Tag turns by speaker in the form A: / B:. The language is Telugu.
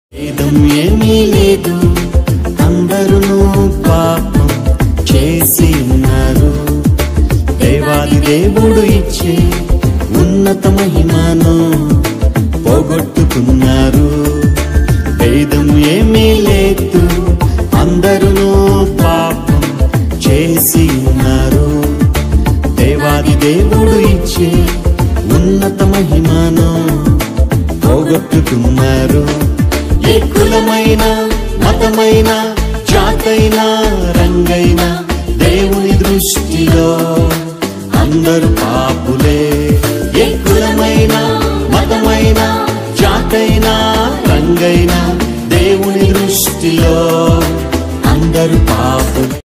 A: భేదం ఏమీ లేదు అందరూ పాపం చేసి ఉన్నారు దేవాది దేవుడు ఇచ్చే ఉన్నత మహిమను పోగొట్టుకున్నారు భేదం ఏమీ లేదు అందరూ పాపం చేసి ఉన్నారు దేవాది దేవుడు ఇచ్చే ఉన్నత మహిమను పోగొట్టుకున్నారు ఏ కులమైన మతమైన జాతైన రంగైన దేవుని దృష్టిలో అందరూ పాపులే ఏ కులమైన మతమైన జాతైన రంగైన దేవుని దృష్టిలో అందరూ పాపులే